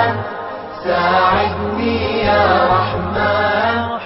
رحمن ساعدني يا رحمن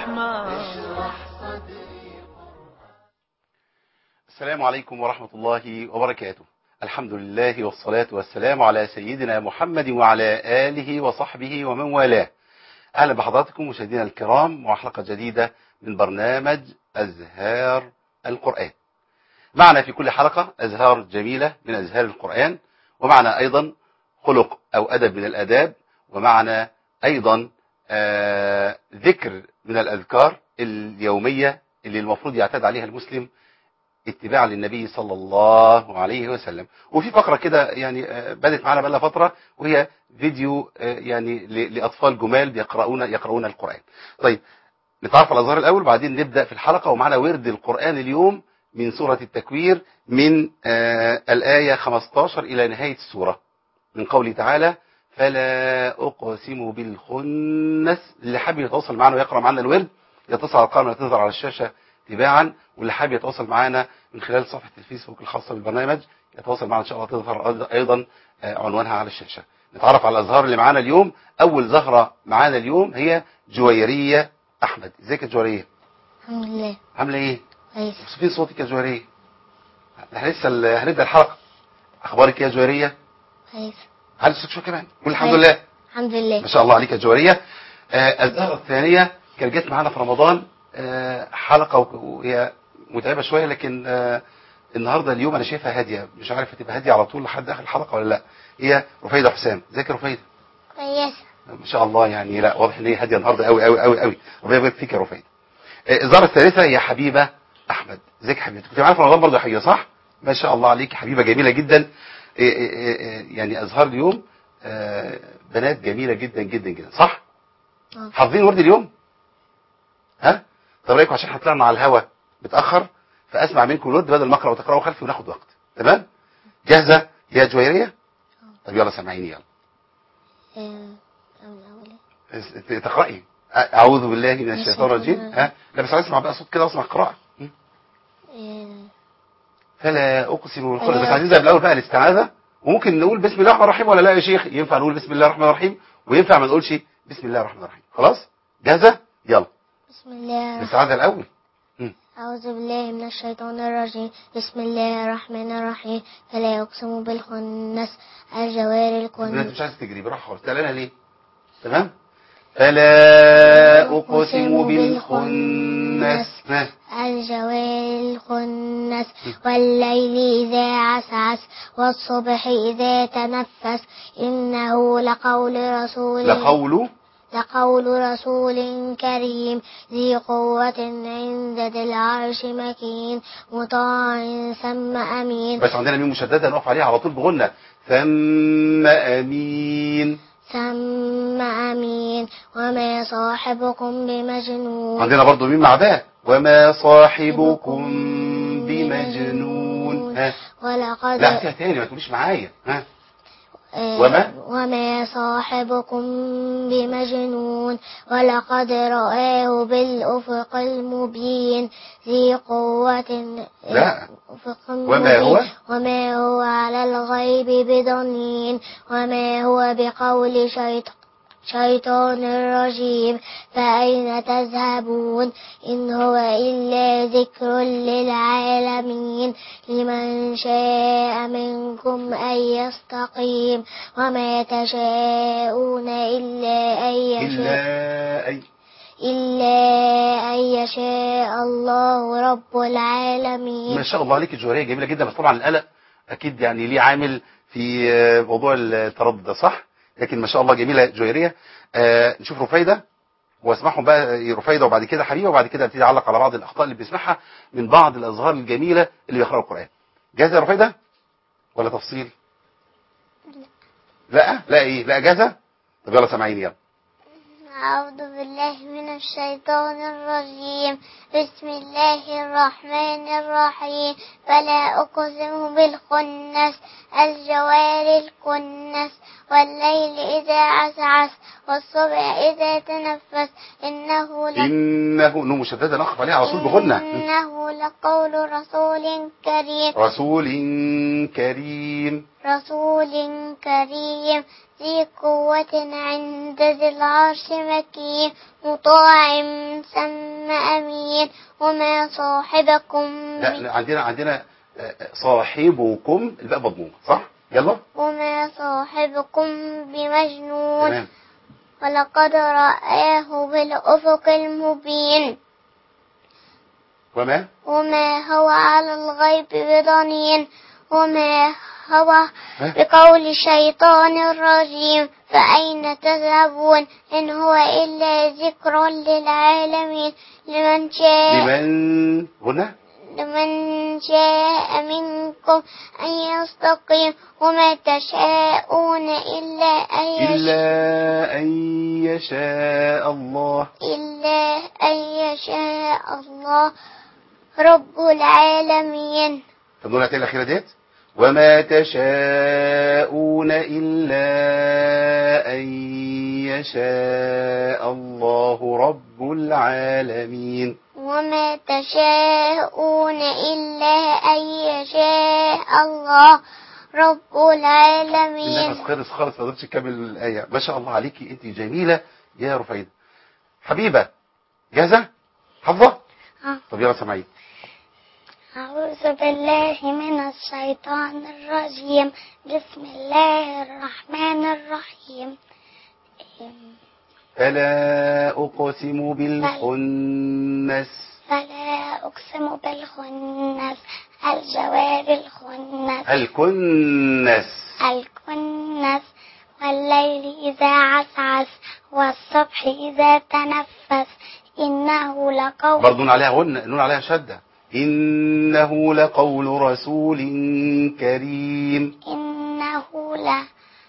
السلام عليكم ورحمة الله وبركاته الحمد لله والصلاة والسلام على سيدنا محمد وعلى آله وصحبه ومن والاه أهلا بحضراتكم مشاهدينا الكرام وحلقة جديدة من برنامج أزهار القرآن معنا في كل حلقة أزهار جميلة من أزهار القرآن ومعنا أيضا خلق أو أدب من الأداب ومعنا أيضا آه ذكر من الأذكار اليومية اللي المفروض يعتاد عليها المسلم اتباعا للنبي صلى الله عليه وسلم وفي فقرة كده يعني آه، بدت معنا بقى فترة وهي فيديو آه، يعني ل- لأطفال جمال بيقرؤون يقرؤون القرآن طيب نتعرف على الأزهار الأول وبعدين نبدأ في الحلقة ومعنا ورد القرآن اليوم من سورة التكوير من آه الآية 15 إلى نهاية السورة من قوله تعالى فلا أقسم بالخنس اللي حابب يتواصل معنا ويقرأ معنا الورد يتصل على القائمة اللي تظهر على الشاشة تباعا واللي حابب يتواصل معنا من خلال صفحة الفيسبوك الخاصة بالبرنامج يتواصل معنا إن شاء الله تظهر أيضا آه، عنوانها على الشاشة نتعرف على الأزهار اللي معانا اليوم أول زهرة معانا اليوم هي جويرية أحمد ازيك يا جويرية الحمد لله عاملة إيه؟ كويس فين صوتك يا جويرية؟ احنا لسه ال- هنبدأ الحلقة أخبارك إيه يا جويرية؟ كويس على الصوت شوية كمان قول الحمد كويس. لله الحمد لله ما شاء الله عليك يا جوارية آه، الزهرة الثانية كانت جت معانا في رمضان آه، حلقة و- وهي متعبة شوية لكن آه، النهاردة اليوم أنا شايفها هادية مش عارف هتبقى هادية على طول لحد آخر الحلقة ولا لا هي رفيدة حسام ازيك يا رفيدة كويس ما شاء الله يعني لا واضح ان هي هادية النهاردة قوي قوي قوي قوي ربنا يبارك فيك يا رفيدة آه، الزهرة الثالثة هي حبيبة أحمد ازيك يا حبيبتي كنت معانا في رمضان برضه يا حبيبة صح ما شاء الله عليك حبيبة جميلة جدا آه، آه، آه، يعني أزهار اليوم آه، بنات جميلة جدا جدا جدا صح؟ آه. حافظين ورد اليوم ها طب رايكم عشان هطلعنا على الهوا متاخر فاسمع منكم الورد بدل ما اقرا وتقراوا خلفي وناخد وقت تمام جاهزه يا جويريه طب يلا سامعيني يلا آه، أول أول اس- تقراي أ- اعوذ بالله من الشيطان الرجيم ها لا بس عايز اسمع بقى صوت كده واسمع قراءه م. آه، فلا اقسم بالخلق فلا بس عايزين نبدا بالاول بقى الاستعاذه وممكن نقول بسم الله الرحمن الرحيم ولا لا يا شيخ ينفع نقول بسم الله الرحمن الرحيم وينفع ما نقولش بسم الله الرحمن الرحيم خلاص جاهزه يلا بسم الله الرحمن الاستعاذه الاول أعوذ بالله من الشيطان الرجيم بسم الله الرحمن الرحيم فلا يقسم بالخنس الجوار انت الكنس مش عايز تجري براحه خالص تعالى ليه تمام فلا اقسم بالخنس ها. الجوار الخنس والليل إذا عسعس والصبح إذا تنفس إنه لقول رسول لقول لقول رسول كريم ذي قوة عند ذي العرش مكين مطاع ثم أمين بس عندنا ميم مشدده نقف عليها على طول بغنى ثم امين ثم أمين وما صاحبكم بمجنون عندنا برضو ميم مع باء وما صاحبكم بمجنون ها ولقد لا هاتيها تاني ما تقوليش معايا ها آه، وما؟ وما صاحبكم بمجنون ولقد رآه بالأفق المبين ذي قوة لا. أفق وما مبين. هو؟ وما هو على الغيب بضنين وما هو بقول شيطان شيطان رجيم فأين تذهبون إن هو إلا ذكر للعالمين لمن شاء منكم أن يستقيم وما تشاءون إلا أن يشاء الا اي إلا أن يشاء الله رب العالمين ما شاء الله عليك الجوهريه جميله جدا بس طبعا القلق اكيد يعني ليه عامل في آه، موضوع التردد ده صح لكن ما شاء الله جميله جوهريه آه نشوف رفايده واسمعهم بقى رفايده وبعد كده حبيبه وبعد كده ابتدي اعلق على بعض الاخطاء اللي بنسمعها من بعض الازهار الجميله اللي بيقراوا القران جاهزه يا رفايده ولا تفصيل لا لا ايه لا جاهزه طب يلا سامعيني يلا أعوذ بالله من الشيطان الرجيم بسم الله الرحمن الرحيم فلا أقسم بالخنس الجوار الكنس والليل إذا عسعس والصبح إذا تنفس إنه لق- انه نون مشدده نقف عليها على طول بغنى إنه لقول رسول كريم رسول كريم رسول كريم ذي قوة عند ذي العرش مكين مطاع ثم أمين وما صاحبكم لا لا، عندنا عندنا آه، صاحبكم الباء مضمومه صح يلا وما صاحبكم بمجنون تمام ولقد رآه بالأفق المبين وما وما هو على الغيب بضنين وما هو ها؟ بقول الشيطان الرجيم فأين تذهبون إن هو إلا ذكر للعالمين لمن شاء لمن هنا لمن شاء منكم أن يستقيم وما تشاءون إلا أن يشاء إلا أن يشاء الله إلا أن يشاء الله رب العالمين طب نقول الآية الأخيرة ديت وما تشاءون إلا أن يشاء الله رب العالمين وما تشاءون إلا أن يشاء الله رب العالمين النفس خلص خالص ما قدرتش تكمل الآية ما شاء الله عليكي أنت جميلة يا رفيدة حبيبة جاهزة حافظة آه. طب يلا سامعين أعوذ بالله من الشيطان الرجيم بسم الله الرحمن الرحيم فلا أقسم بالخنس فلا أقسم بالخنس الجوار الخنس الكنس الكنس والليل إذا عسعس والصبح إذا تنفس إنه لقول برضه نون عليها غن نون عليها شدة إنه لقول رسول كريم إنه ل...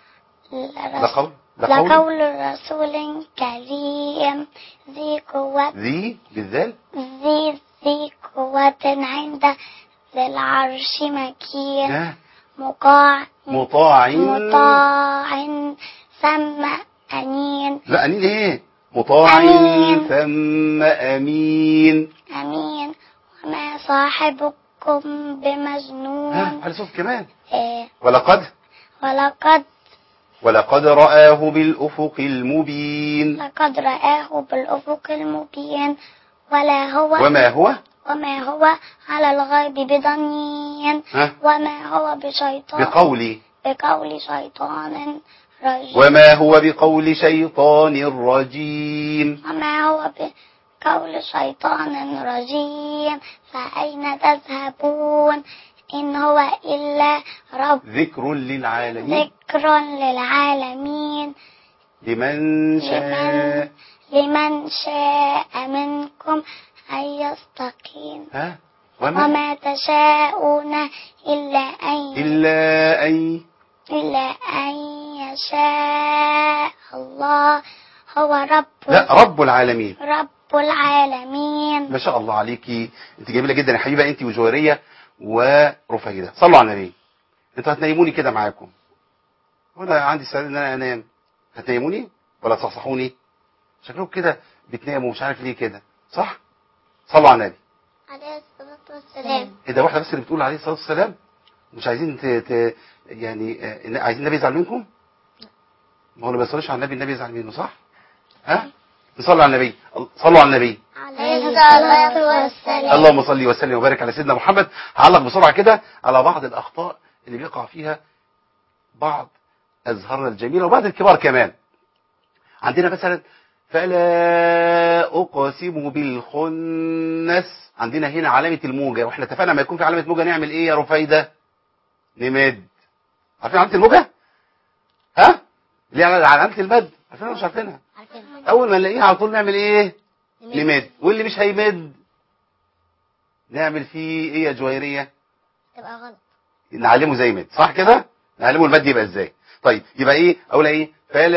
لقول لقول لقول رسول كريم ذي قوة ذي بالذال ذي ذي قوة عند ذي العرش مكين ها؟ مطاع مطاع مطاع ثم أمين لا أمين إيه مطاع أمين. ثم أمين أمين وما صاحبكم ها بمجنون على صوت كمان إيه ولقد ولقد ولقد رآه بالأفق المبين لقد رآه بالأفق المبين ولا هو وما هو وما هو على الغيب بضنين ها وما هو بشيطان بقول بقول شيطان رجيم وما هو بقول شيطان رجيم وما هو بقول شيطان رجيم فأين تذهبون إن هو إلا رب ذكر للعالمين ذكر للعالمين لمن شاء لمن شاء منكم أن يستقيم ها وما وما تشاءون إلا أن إلا أن إلا أن يشاء الله هو رب لا رب العالمين رب العالمين ما شاء الله عليكي انت جميله جدا يا حبيبه انت وجويريه ورفيده صلوا على النبي انتوا هتنيموني كده معاكم وانا عندي استعداد ان انا انام هتنيموني ولا تصحصحوني شكلكم كده بتناموا مش عارف ليه كده صح صلوا على النبي عليه الصلاة والسلام ايه ده واحده بس اللي بتقول عليه الصلاه والسلام مش عايزين ت... ت... يعني آه، عايزين النبي يزعل منكم ما هو اللي ما يصليش على النبي النبي يزعل منه صح ها نصلي على النبي صلوا على النبي عليه الصلاة والسلام اللهم صل وسلم وبارك على سيدنا محمد هعلق بسرعه كده على بعض الاخطاء اللي بيقع فيها بعض ازهارنا الجميله وبعض الكبار كمان عندنا مثلا فلا اقسم بالخنس عندنا هنا علامه الموجه واحنا اتفقنا لما يكون في علامه موجه نعمل ايه يا رفيده نمد عارفين علامه الموجه ها اللي على علامه المد عارفينها ولا مش عارفينها عارفين اول ما نلاقيها على طول نعمل ايه نمد واللي مش هيمد نعمل فيه ايه يا جويريه تبقى غلط نعلمه زي مد صح كده نعلمه المد يبقى ازاي طيب يبقى ايه اقول ايه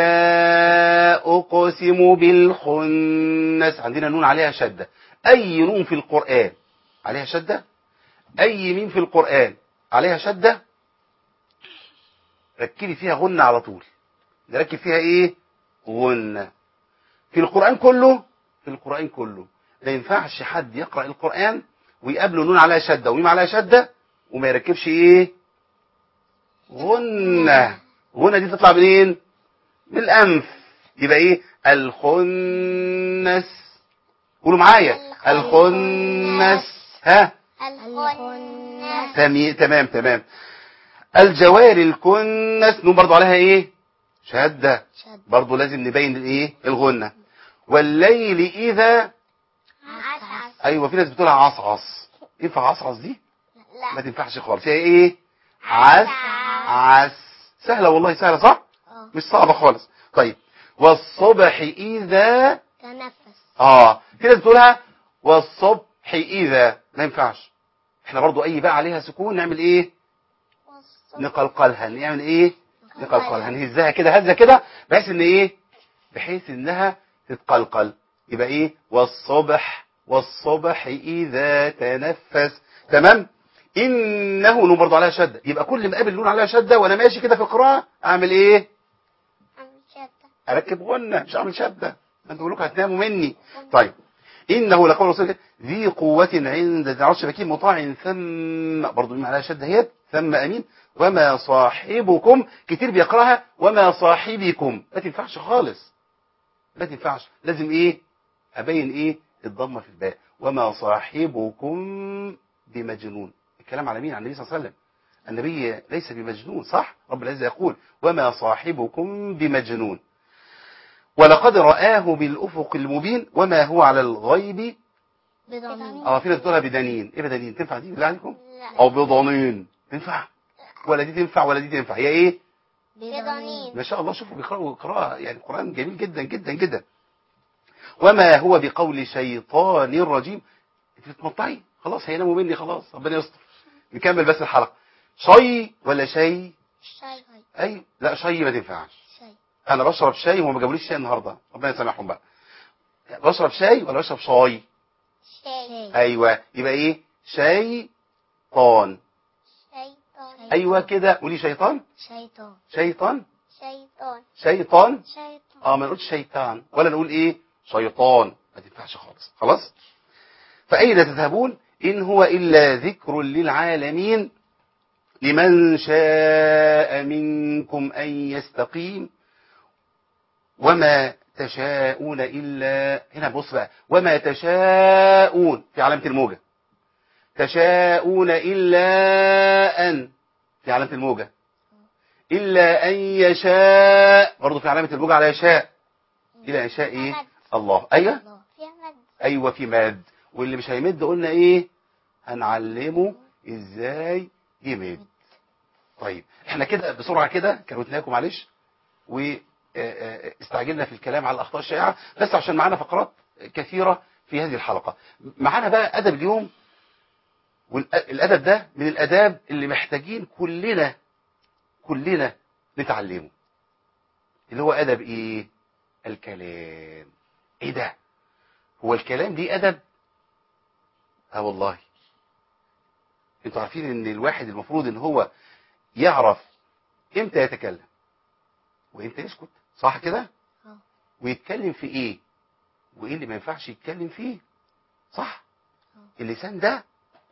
فلا اقسم بالخنس عندنا نون عليها شده اي نون في القران عليها شده اي ميم في القران عليها شده ركبي فيها غنه على طول نركب فيها ايه غنه في القران كله في القران كله ما ينفعش حد يقرا القران ويقابله نون عليها شده وميم عليها شده وما يركبش ايه غنة غنة دي تطلع منين من الأنف يبقى إيه الخنس قولوا معايا الخنس ها الخنس تمي- تمام تمام الجوار الكنس نون برضو عليها ايه شهادة شد برضو لازم نبين الايه الغنة والليل اذا عسعس ايوه في ناس بتقولها عصعص ينفع عصعص دي ما لا تنفعش خالص هي ايه عس عس سهلة والله سهلة صح اه مش صعبة خالص طيب والصبح اذا تنفس اه في ناس بتقولها والصبح اذا ما ينفعش احنا برضو اي بقى عليها سكون نعمل ايه نقلقلها نعمل ايه نقلقلها نهزها كده هزه كده بحيث ان ايه بحيث انها تتقلقل يبقى ايه والصبح والصبح اذا تنفس تمام انه نون برضه عليها شده يبقى كل ما قابل نون عليها شده وانا ماشي كده في القراءه اعمل ايه اركب غنه مش اعمل شده ما انتوا بقولوا هتناموا مني طيب انه لقول رسول الله ذي قوة عند ذي العرش مكين مطاع ثم برضه مين عليها شده هي ثم امين وما صاحبكم كتير بيقراها وما صاحبكم ما تنفعش خالص ما تنفعش لازم ايه ابين ايه الضمه في الباء وما صاحبكم بمجنون الكلام على مين على النبي صلى الله عليه وسلم النبي ليس بمجنون صح رب العزه يقول وما صاحبكم بمجنون ولقد رآه بالأفق المبين وما هو على الغيب بضمين اه في ناس بتقولها بدنين ايه بدنين تنفع دي بالله عليكم لا او بضنين تنفع ولا دي تنفع ولا دي تنفع هي ايه بضمين ما شاء الله شوفوا بيقرأوا قراءة يعني القرآن جميل جدا جدا جدا وما هو بقول شيطان رجيم انت بتمطعي خلاص هيناموا مني خلاص ربنا يستر نكمل بس الحلقة شي ولا شي شاي اي لا شي ما تنفعش شاي انا بشرب شاي وهم ما جابوليش شاي النهارده ربنا يسامحهم بقى بشرب شاي ولا بشرب شاي شاي ايوه يبقى ايه شيطان شيطان ايوه كده قولي شيطان شيطان شيطان شيطان شيطان شيطان اه ما نقولش شيطان ولا نقول ايه شيطان ما تنفعش خالص خلاص فأين تذهبون إن هو إلا ذكر للعالمين لمن شاء منكم أن يستقيم وما تشاءون إلا هنا بص بقى وما تشاءون في علامة الموجة تشاءون إلا أن في علامة الموجة إلا أن يشاء برضه في علامة الموجة على يشاء إلى أن يشاء إيه الله أيوه الله فيها مد ايوه في مد واللي مش هيمد قلنا ايه هنعلمه ازاي يمد طيب احنا كده بسرعه كده كروتناكم معلش واستعجلنا في الكلام على الاخطاء الشائعه بس عشان معانا فقرات كثيره في هذه الحلقه معانا بقى ادب اليوم والادب ده من الاداب اللي محتاجين كلنا كلنا نتعلمه اللي هو ادب ايه الكلام ايه ده هو الكلام دي ادب اه والله انتوا عارفين ان الواحد المفروض ان هو يعرف امتى يتكلم وامتى يسكت صح كده اه. ويتكلم في ايه وايه اللي ما ينفعش يتكلم فيه صح اه. اللسان ده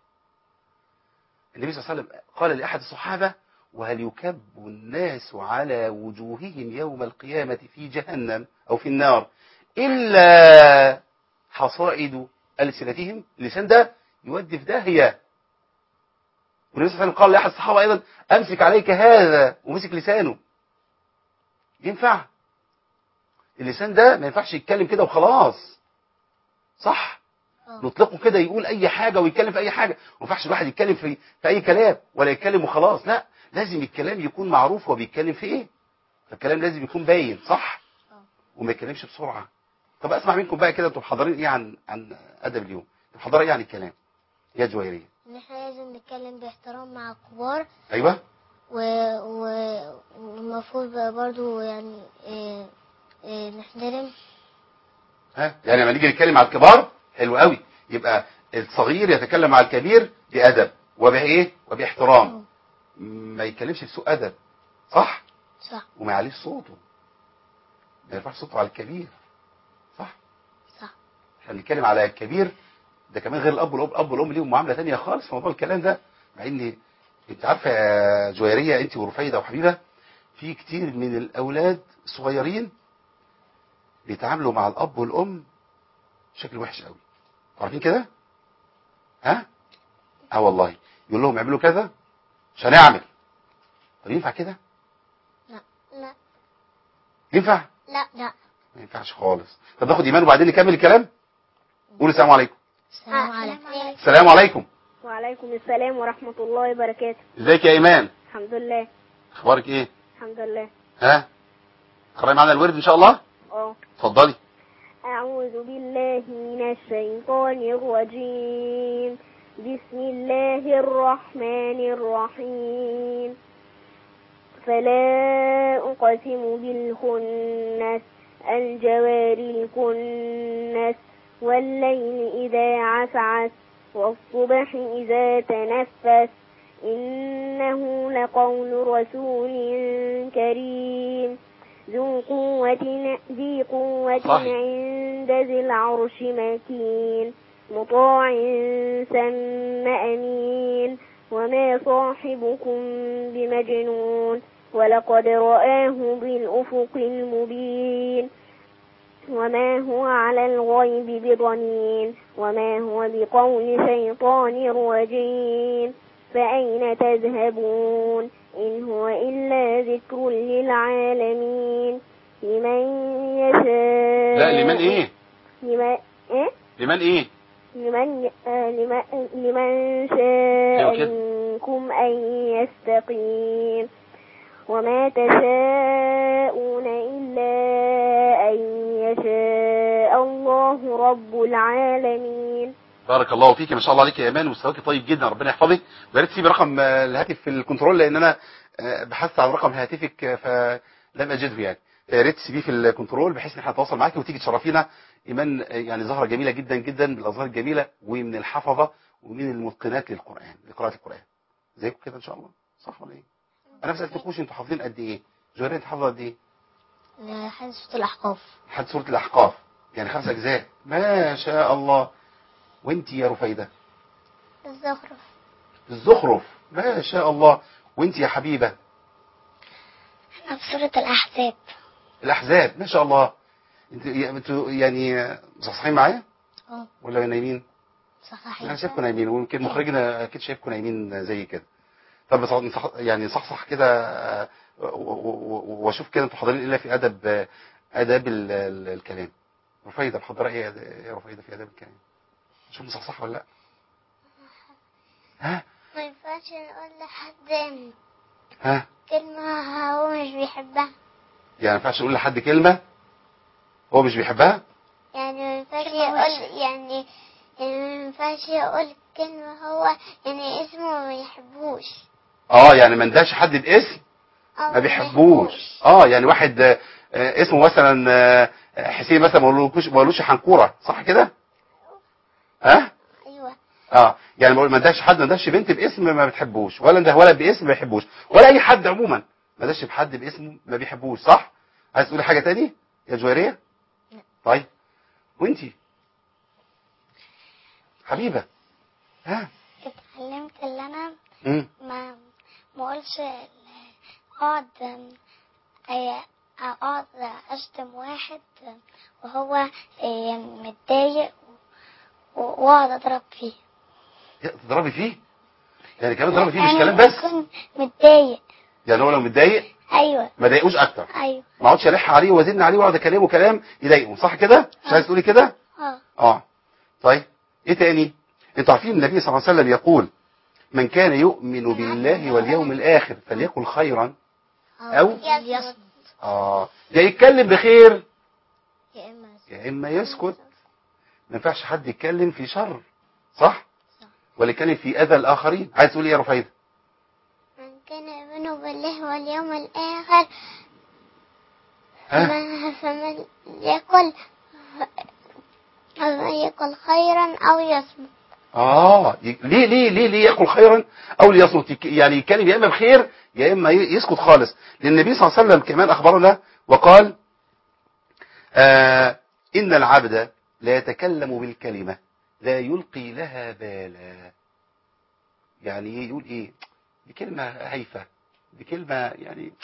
النبي صلى الله عليه وسلم قال لاحد الصحابه وهل يكب الناس على وجوههم يوم القيامه في جهنم او في النار الا حصائد ألسنتهم اللسان ده يودي في داهية والنبي صلى الله عليه وسلم قال لأحد الصحابة أيضا أمسك عليك هذا ومسك لسانه ينفع اللسان ده ما ينفعش يتكلم كده وخلاص صح اه. نطلقه كده يقول أي حاجة ويتكلم في أي حاجة وما ينفعش الواحد يتكلم في, في أي كلام ولا يتكلم وخلاص لا لازم الكلام يكون معروف هو بيتكلم في إيه فالكلام لازم يكون باين صح اه. وما يتكلمش بسرعة طب اسمع منكم بقى كده انتوا محضرين ايه عن عن ادب اليوم انتوا محضرين ايه عن الكلام يا جويريه ان احنا لازم نتكلم باحترام مع الكبار ايوه و... و... والمفروض بقى برضو يعني إيه... إيه نحترم ها يعني لما نيجي نتكلم مع الكبار حلو قوي يبقى الصغير يتكلم مع الكبير بادب وبايه وباحترام ما يتكلمش بسوء ادب صح صح وما يعليش صوته ما يرفعش صوته على الكبير صح صح احنا بنتكلم على الكبير ده كمان غير الاب والاب الاب والام ليهم معامله ثانيه خالص في موضوع الكلام ده مع ان انت عارفه يا جويريه انت ورفيده وحبيبه في كتير من الاولاد الصغيرين بيتعاملوا مع الاب والام بشكل وحش قوي عارفين كده ها اه والله يقول لهم اعملوا كذا مش هنعمل طب ينفع كده لا لا ينفع لا لا ما ينفعش خالص طب ناخد ايمان وبعدين نكمل الكلام قول السلام عليكم السلام عليكم السلام عليكم وعليكم السلام ورحمة الله وبركاته ازيك يا ايمان الحمد لله اخبارك ايه الحمد لله ها قرأي معانا الورد ان شاء الله اه اتفضلي أعوذ بالله من الشيطان الرجيم بسم الله الرحمن الرحيم فلا أقسم بالخنس الجوار الكنس والليل إذا عسعس والصبح إذا تنفس إنه لقول رسول كريم ذو قوة ذي قوة صحيح. عند ذي العرش مكين مطاع ثم أمين وما صاحبكم بمجنون ولقد رآه بالأفق المبين وما هو على الغيب بضنين وما هو بقول شيطان رجيم فأين تذهبون إن هو إلا ذكر للعالمين لمن يشاء لا لمن ايه لمن إيه؟ لمن ايه لمن آه، لمن لمن أيوة شاء كده. منكم أن يستقيم وما تشاءون إلا أن يشاء الله رب العالمين بارك الله فيك ما شاء الله عليك يا ايمان مستواك طيب جدا ربنا يحفظك ويا ريت تسيبي رقم آه، الهاتف في الكنترول لان انا آه، بحثت عن رقم هاتفك آه، فلم اجده يعني يا ريت تسيبيه في الكنترول بحيث ان احنا نتواصل معاكي وتيجي تشرفينا ايمان آه، يعني زهره جميله جدا جدا بالازهار الجميله ومن الحفظه ومن المتقنات للقران لقراءه القران زيكم كده ان شاء الله صح ولا ايه انا ما سالتكوش انتوا حافظين قد ايه جوهريه انت حافظه قد ايه لحد سورة الأحقاف لحد سوره الاحقاف يعني خمس اجزاء ما شاء الله وانت يا رفيده الزخرف الزخرف ما شاء الله وانت يا حبيبة أنا في سورة الأحزاب الأحزاب ما شاء الله انت انتوا يعني مصحصحين معايا اه ولا نايمين صحيح انا شايفكم نايمين ويمكن مخرجنا اكيد شايفكم نايمين زي كده طب بس نصح- يعني صحصح كده آه، و- و- و- واشوف كده انتوا حاضرين الا في ادب آه، اداب ال- ال- الكلام رفيدة محضرة ايه يا- يا رفيدة في اداب الكلام شوف مصحصح ولا لا ها ما ينفعش نقول لحد ها كلمة هو مش بيحبها يعني ما ينفعش نقول لحد كلمة هو مش بيحبها يعني ما ينفعش يقول يعني يعني ما ينفعش يقول كلمة هو يعني اسمه ما بيحبوش اه يعني ما نداش حد باسم أو ما بيحبوش اه يعني واحد آه، آه، اسمه مثلا آه، حسين مثلا ما قولوش ما قولوش حنكوره صح كده ها أيوة اه يعني ما نداش حد ما نداش بنت باسم ما بتحبوش ولا نده ولد باسم ما بيحبوش ولا اي حد عموما ما نداش بحد باسمه ما بيحبوش صح عايز تقولي حاجه تاني يا جويريه لا. طيب وانتي حبيبه ها اتعلمت اللي أنا امم ما ما اقولش اقعد أي- اقعد اشتم واحد وهو إيه، متضايق و- واقعد اضرب فيه تضربي فيه يعني كمان تضربي فيه مش أنا كلام بس بكون متضايق يعني هو لو متضايق ايوه ما ضايقوش اكتر ايوه ما اقعدش الح عليه وازن عليه واقعد اكلمه كلام يضايقه صح كده مش عايز تقولي كده اه اه طيب ايه تاني انتوا عارفين النبي صلى الله عليه وسلم يقول من كان يؤمن بالله واليوم الاخر فليقل خيرا أو- يصمت اه يا يتكلم بخير يا اما يا اما يسكت ما ينفعش حد يتكلم في شر صح صح. ولا يتكلم في اذى الاخرين عايز تقول ايه يا رفيده من كان يؤمن بالله واليوم الاخر ها فمن فمن يقل فمن يقل خيرا او يصمت اه ي- ليه ليه ليه ليه يقول خيرا او ليصمت يك- يعني يتكلم يا اما بخير يا اما ي- يسكت خالص لان النبي صلى الله عليه وسلم كمان اخبرنا وقال آه ان العبد لا يتكلم بالكلمه لا يلقي لها بالا يعني ايه يقول ايه دي كلمة هايفة دي كلمة يعني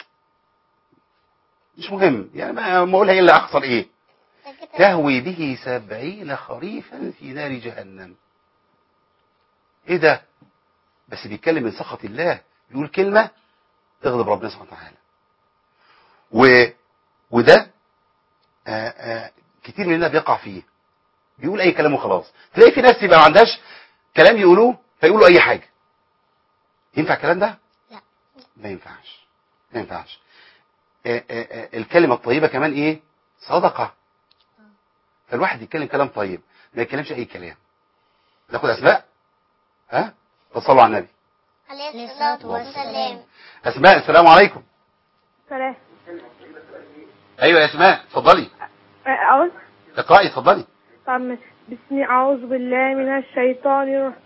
مش مهم يعني ما ما اقولها الا اخسر ايه تهوي به سبعين خريفا في نار جهنم ايه ده بس بيتكلم من سخط الله يقول كلمة تغضب ربنا سبحانه وتعالى و وده آآ آآ كتير مننا بيقع فيه بيقول اي كلام وخلاص تلاقي في ناس يبقى ما عندهاش كلام يقولوه فيقولوا اي حاجة ينفع الكلام ده لا. ما ينفعش ما ينفعش آآ آآ الكلمة الطيبة كمان ايه صدقة فالواحد يتكلم كلام طيب ما يتكلمش اي كلام ناخد اسماء ها فصلوا على النبي عليه الصلاة والسلام اسماء السلام عليكم سلام ايوه يا اسماء اتفضلي أعوذ اقرأي اتفضلي طب بسم أعوذ بالله من الشيطان الرجيم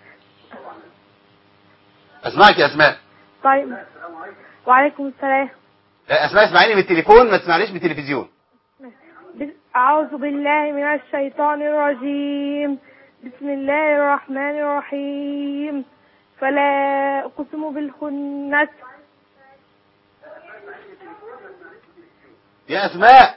اسمعك يا اسماء طيب وعليكم السلام اسماء اسمعيني من التليفون ما تسمعنيش من التلفزيون بس- أعوذ بالله من الشيطان الرجيم بسم الله الرحمن الرحيم فلا أقسم بالخنس يا اسماء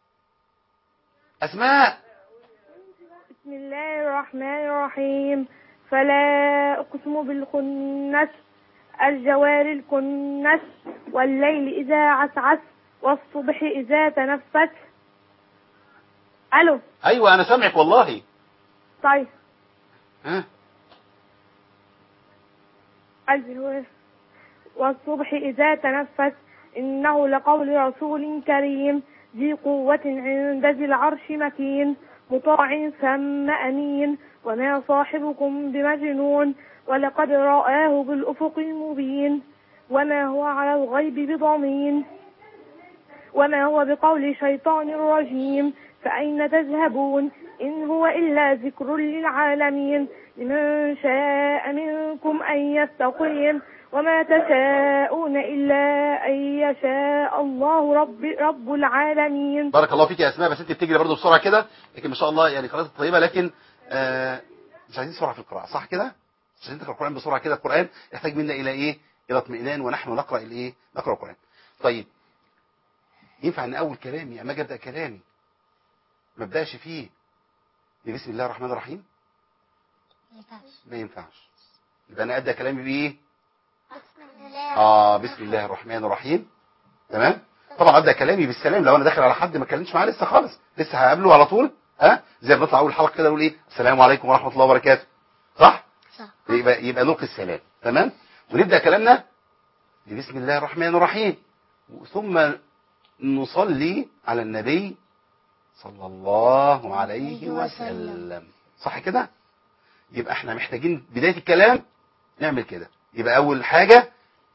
اسماء بسم الله الرحمن الرحيم فلا أقسم بالخنس الجوار الكنس والليل إذا عسعس والصبح إذا تنفس ألو ايوه انا سامعك والله طيب ها الجوار والصبح إذا تنفس إنه لقول رسول كريم ذي قوة عند ذي العرش مكين مطاع ثم أمين وما صاحبكم بمجنون ولقد رآه بالأفق المبين وما هو على الغيب بضمين وما هو بقول شيطان رجيم فأين تذهبون إن هو إلا ذكر للعالمين لمن شاء منكم أن يستقيم وما تشاءون إلا أن يشاء الله رب, رب العالمين بارك الله فيك يا اسماء بس انت بتجري برضه بسرعه كده لكن ما شاء الله يعني قراءتك طيبه لكن آه مش عايزين سرعه في القراءه صح كده مش عايزين تقرا القران بسرعه كده القران يحتاج منا الى ايه الى اطمئنان ونحن نقرا الايه نقرا القران طيب ينفع ان اول كلامي اما اجي ابدا كلامي ما ابداش فيه بسم الله الرحمن الرحيم ما ينفعش ما ينفعش يبقى انا ابدا كلامي بايه بسم الله اه بسم الله الرحمن الرحيم تمام طبعا ابدا كلامي بالسلام لو انا داخل على حد ما اتكلمش معاه لسه خالص لسه هقابله على طول ها زي ما بنطلع اول حلقه كده نقول ايه السلام عليكم ورحمه الله وبركاته صح صح يبقى يبقى نلقي السلام تمام ونبدا كلامنا بسم الله الرحمن الرحيم ثم نصلي على النبي صلى الله عليه وسلم صح كده يبقى احنا محتاجين بدايه الكلام نعمل كده يبقى اول حاجه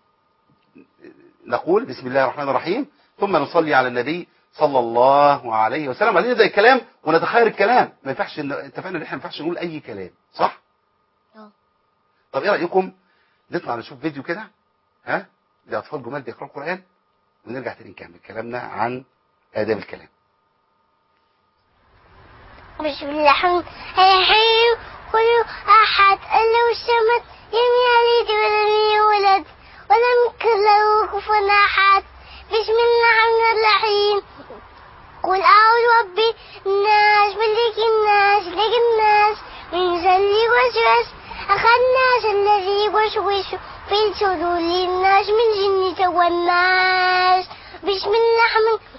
نقول بسم الله الرحمن الرحيم ثم نصلي على النبي صلى الله عليه وسلم بعدين نبدا الكلام ونتخير الكلام ما ينفعش إن- اتفقنا ان احنا ما ينفعش نقول اي كلام صح اه طب ايه رايكم نطلع نشوف فيديو كده ها لاطفال جمال بيقراوا القران ونرجع تاني نكمل كلامنا عن اداب الكلام بسم الله الرحمن الرحيم كل أحد ألا السمت لم يلد ولم يولد ولم يكن له كفوا أحد بسم الله الرحمن الرحيم قل أعوذ برب الناس ملك الناس ملك الناس من شر الوسواس أخى الناس الذي يوسوس في صدور الناس من جنة والناس بسم الله الرحمن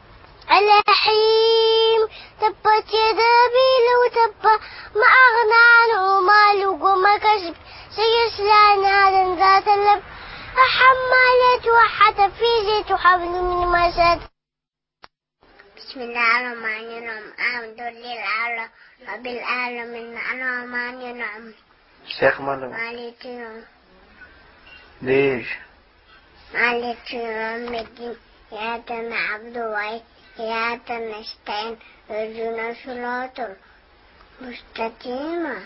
الرحيم تبت يدا أبي لو تب ما أغنى عنه ماله وما كسب سيصلى نارا ذات لب حمالة وحتى في زيت حبل من مسد بسم الله الرحمن الرحيم الحمد لله رب العالمين الرحمن الرحيم شيخ مالك مالك يوم ليش مالك يوم الدين إياك نعبد وإياك نستعين اهدنا صراط المستقيم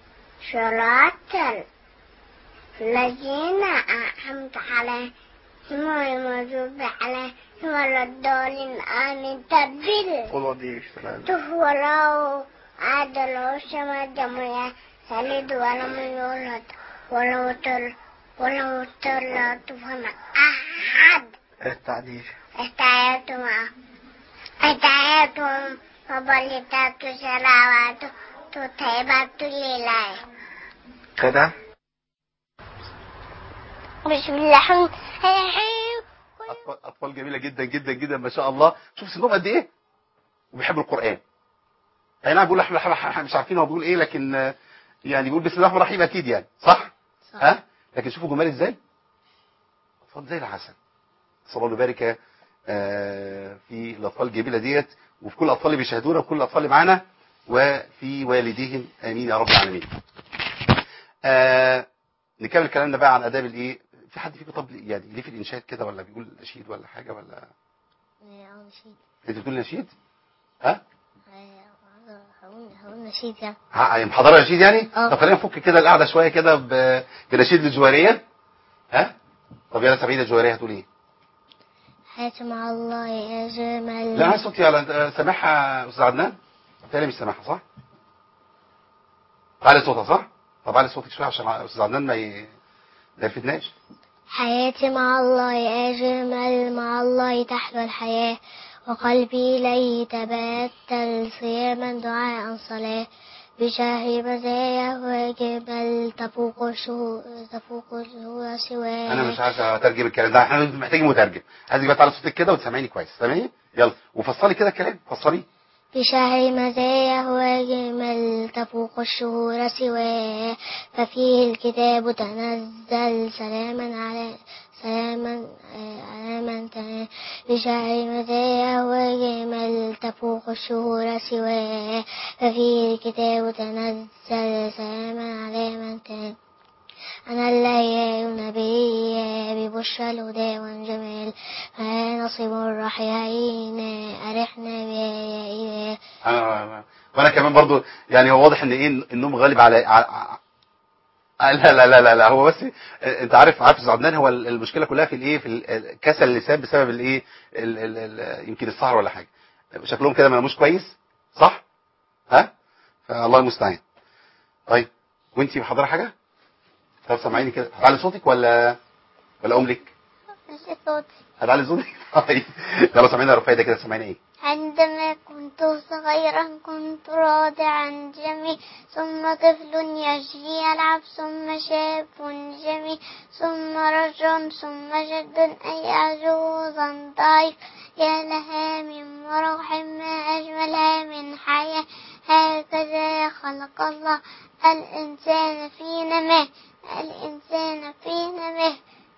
صراط الذين أنعمت عليهم غير المغضوب عليهم ولا الضالين آمين تبل قل وديش ثلاثة هو له عدل السماء جميعا يلد ولم يولد ولم يطل ولو طلعت فما أحد التعديل استعيت معه استعيتهم وبلغت سلاوات تطيبت لله كده بسم الله الرحمن الرحيم اطفال اطفال جميله جدا جدا جدا ما شاء الله شوف سنهم قد ايه وبيحبوا القران اي نعم بيقول احنا إحنا مش عارفين هو بيقول ايه لكن آه، يعني بيقول بسم الله الرحمن الرحيم اكيد يعني صح ها لكن شوفوا جمال ازاي اطفال زي العسل صلى الله وبارك آه، في الاطفال الجميله ديت وفي كل الاطفال اللي بيشاهدونا وكل الاطفال اللي معانا وفي والديهم امين يا رب العالمين آه نكمل كلامنا بقى عن اداب الايه في حد فيكم طب يعني ليه في الانشاد كده ولا بيقول نشيد ولا حاجه ولا انت بتقول نشيد ها هقول نشيد يعني ها- محضره نشيد يعني اه. طب خلينا نفك كده القعده شويه كده ب- بنشيد الجواريه ها طب يلا سعيده الجواريه هتقول ايه حياتي مع الله يا جمال لا عايز صوتي على انت سامعها استاذ عدنان تاني مش سامعها صح علي صوتها صح طب علي صوتك شويه عشان استاذ عدنان ما ي... ما يلفتناش حياتي مع الله يا أجمل مع الله تحلو الحياة وقلبي إليه تبتل صياما دعاء صلاة بشهر مزايا وجبل تفوق الشهور تفوق الشهور سواه انا مش عارف اترجم الكلام ده احنا محتاجين مترجم عايزك بقى تعلي صوتك كده وتسمعيني كويس سامعني يلا وفصلي كده الكلام فصلي بشهر مزايا وجمل تفوق الشهور سواه ففيه الكتاب تنزل سلاما على سلاما آه، على من تنام بشهر مزايا وجمل تفوق الشهور سواه ففيه الكتاب تنزل سلاما على من تنام أنا الليالي نبي ببشرى الهدى والجمال فها نصيب الرحيين أرحنا بها يا إله انا وانا كمان برضو يعني هو واضح ان ايه النوم غالب على ع- ع- لا لا لا لا لا هو بس انت عارف عارف استاذ عدنان هو المشكله كلها في الايه في ال- كسل اللسان بسبب الايه ال- ال- ال- يمكن السهر ولا حاجه شكلهم كده ما ناموش كويس صح ها فالله المستعان طيب وانتي محضره حاجه طب سامعيني كده هتعلي صوتك ولا ولا اقوم لك مش صوتي هتعلي صوتك طيب يلا سامعيني يا رفايده كده سامعيني ايه عندما كنت صغيرا كنت راضعا جميل ثم طفل يجري يلعب ثم شاب جميل ثم رجل ثم جد أي عجوزا ضعيف يا لها من مروح ما أجملها من حياة هكذا خلق الله الإنسان في نماه الإنسان في نماه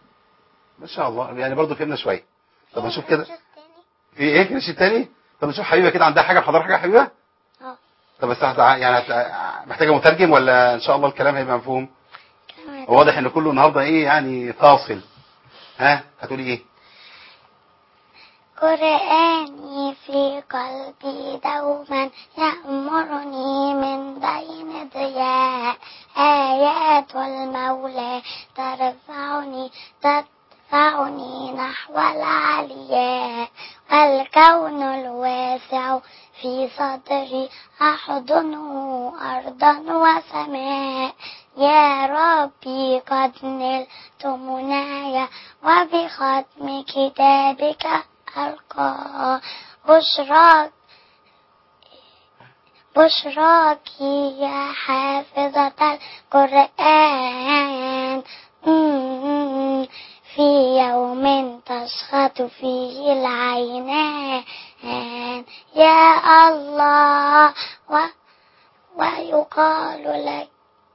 ما شاء الله يعني برضو فهمنا شويه طب نشوف كده تاني؟ في ايه في نشيد تاني طب نشوف حبيبه كده عندها حاجه محضره حاجه يا حبيبه اه طب بس هت- يعني هت- محتاجه مترجم ولا ان شاء الله الكلام هيبقى مفهوم كمان. واضح ان كله النهارده ايه يعني فاصل ها هتقولي ايه قرآني في قلبي دوما يأمرني من بين ضياء آيات المولى ترفعني تدفعني نحو العلياء والكون الواسع في صدري أحضنه أرضا وسماء يا ربي قد نلت منايا وبختم كتابك ألقى بشراك بشراك يا حافظة القرآن مم. في يوم تشخط فيه العينان يا الله و ويقال لك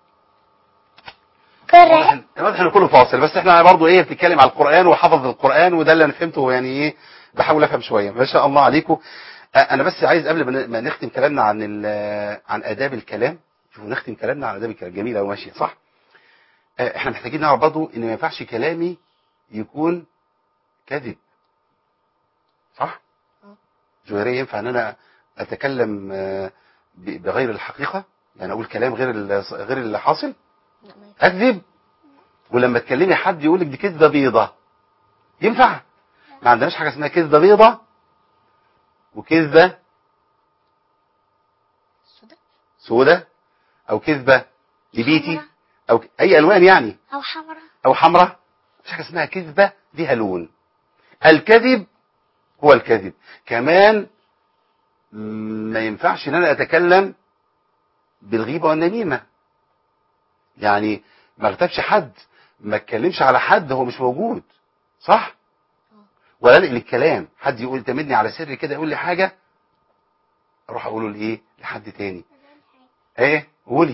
واضح قرآن إن- واضح ان كله فاصل بس احنا برضو ايه بنتكلم على القران وحفظ القران وده اللي انا فهمته يعني ايه بحاول افهم شويه ما شاء الله عليكم آه، انا بس عايز قبل ما ن- ما نختم كلامنا عن ال- عن اداب الكلام شوفوا نختم كلامنا عن اداب الكلام جميله وماشيه صح آه، احنا محتاجين نعرف برضو ان ما ينفعش كلامي يكون كذب صح جوهرية ينفع ان انا اتكلم آه، ب- بغير الحقيقه يعني اقول كلام غير ال- غير اللي حاصل اكذب ولما تكلمي حد يقول لك دي كذبه بيضه ينفع ما عندناش حاجه اسمها كذبه بيضه وكذبه سودة او كذبه لبيتي او ك- اي الوان يعني أو حمراء او حمراء مش حاجه اسمها كذبه ليها لون الكذب هو الكذب كمان م- ما ينفعش ان انا اتكلم بالغيبه والنميمه يعني ما اغتابش حد ما اتكلمش على حد هو مش موجود صح ولا انقل الكلام حد يقول تمدني على سر كده يقول لي حاجه اروح اقوله لايه لحد تاني ايه قولي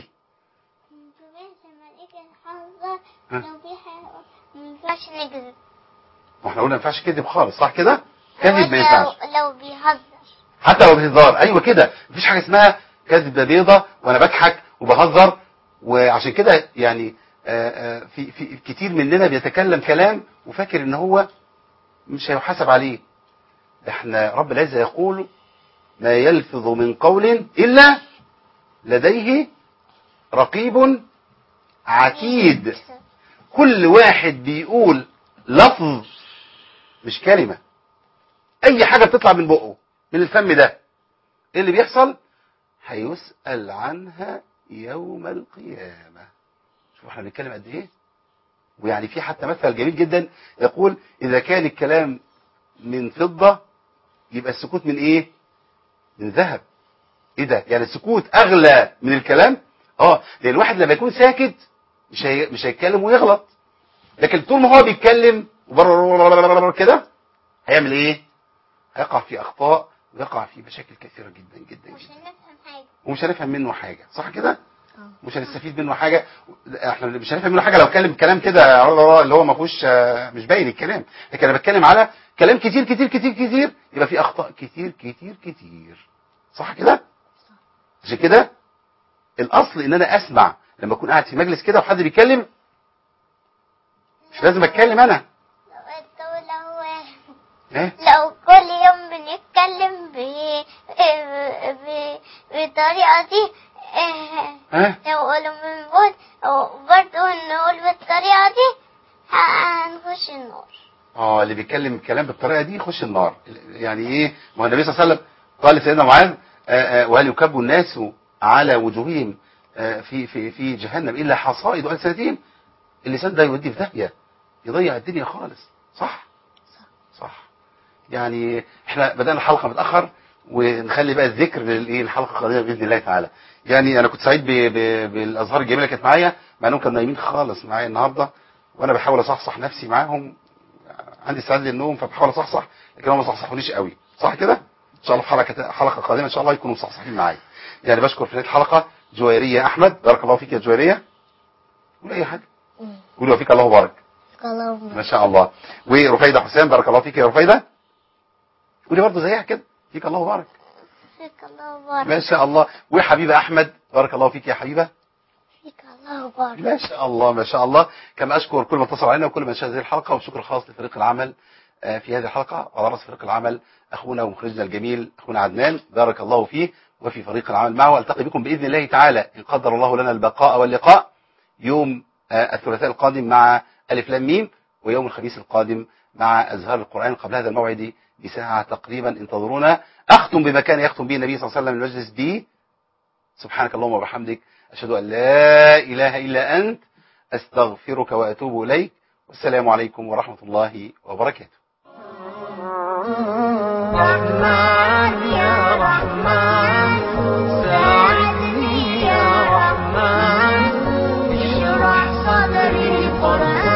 ها؟ لو في حاجة ما ينفعش نكذب ما احنا قلنا ما ينفعش كذب خالص صح كده كذب ما ينفعش لو, لو بيهزر حتى لو بهزار ايوه كده مفيش حاجه اسمها كذب بيضه وانا بضحك وبهزر وعشان كده يعني آه، آه، في في كتير مننا بيتكلم كلام وفاكر ان هو مش هيحاسب عليه ده احنا رب العزه يقول ما يلفظ من قول الا لديه رقيب عتيد كل واحد بيقول لفظ مش كلمه اي حاجه بتطلع من بقه من الفم ده ايه اللي بيحصل هيسأل عنها يوم القيامة شوف احنا بنتكلم قد ايه ويعني في حتى مثل جميل جدا يقول اذا كان الكلام من فضة يبقى السكوت من ايه من ذهب ايه ده يعني السكوت اغلى من الكلام اه لان الواحد لما يكون ساكت مش هي... مش هيتكلم ويغلط لكن طول ما هو بيتكلم وبر- كده هيعمل ايه هيقع في اخطاء ويقع في مشاكل كثيره جدا جدا مش جدا هنفهم حاجة ومش هنفهم منه حاجه صح كده مش هنستفيد منه حاجه احنا مش هنفهم منه حاجه لو اتكلم كلام كده اللي هو ما فيهوش آه، مش باين الكلام لكن انا بتكلم على كلام كتير كتير كتير كتير يبقى في اخطاء كتير كتير كتير صح كده عشان كده الاصل ان انا اسمع لما اكون قاعد في مجلس كده وحد بيتكلم مش لازم اتكلم انا لو لو ايه لو كل يوم بنتكلم ب... ب... بطريقة دي إيه، ها لو من بود برضه نقول بالطريقة دي هنخش النار اه اللي بيتكلم الكلام بالطريقه دي يخش النار يعني ايه ما هو النبي صلى الله عليه وسلم قال لسيدنا معاذ آه، آه، وهل يكب الناس على وجوههم آه، في في في جهنم الا حصائد السنتهم اللسان ده يودي في داهيه يضيع الدنيا خالص صح صح يعني احنا بدانا الحلقه متاخر ونخلي بقى الذكر للايه الحلقه القادمه باذن الله تعالى يعني انا كنت سعيد ب- ب- بالازهار الجميله اللي كانت معايا مع انهم كانوا نايمين خالص معايا النهارده وانا بحاول اصحصح نفسي معاهم عندي استعداد للنوم فبحاول اصحصح لكن هم ما صحصحونيش قوي صح كده ان شاء الله في حلقه حلقه قادمه ان شاء الله يكونوا مصحصحين معايا يعني بشكر في نهايه الحلقه جويريه احمد بارك الله فيك يا جويريه قول اي حاجه قول وفيك الله بارك ما شاء الله ورفيده حسام بارك الله فيك يا رفيده قولي برضه زيها كده فيك الله بارك فيك الله بارك ما شاء الله وحبيبه احمد بارك الله فيك يا حبيبه فيك الله بارك ما شاء الله ما شاء الله كما اشكر كل من اتصل علينا وكل من شاهد هذه الحلقه وشكر خاص لفريق العمل آه، في هذه الحلقه وعلى راس فريق العمل اخونا ومخرجنا الجميل اخونا عدنان بارك الله فيه وفي فريق العمل معه التقي بكم باذن الله تعالى ان قدر الله لنا البقاء واللقاء يوم آه، الثلاثاء القادم مع الف لام ميم ويوم الخميس القادم مع ازهار القران قبل هذا الموعد بساعه تقريبا انتظرونا اختم بما كان يختم به النبي صلى الله عليه وسلم المجلس به سبحانك اللهم وبحمدك أشهد أن لا إله إلا أنت أستغفرك وأتوب إليك والسلام عليكم ورحمة الله وبركاته رحمن يا رحمن ساعدني يا رحمن اشرح صدري قرآن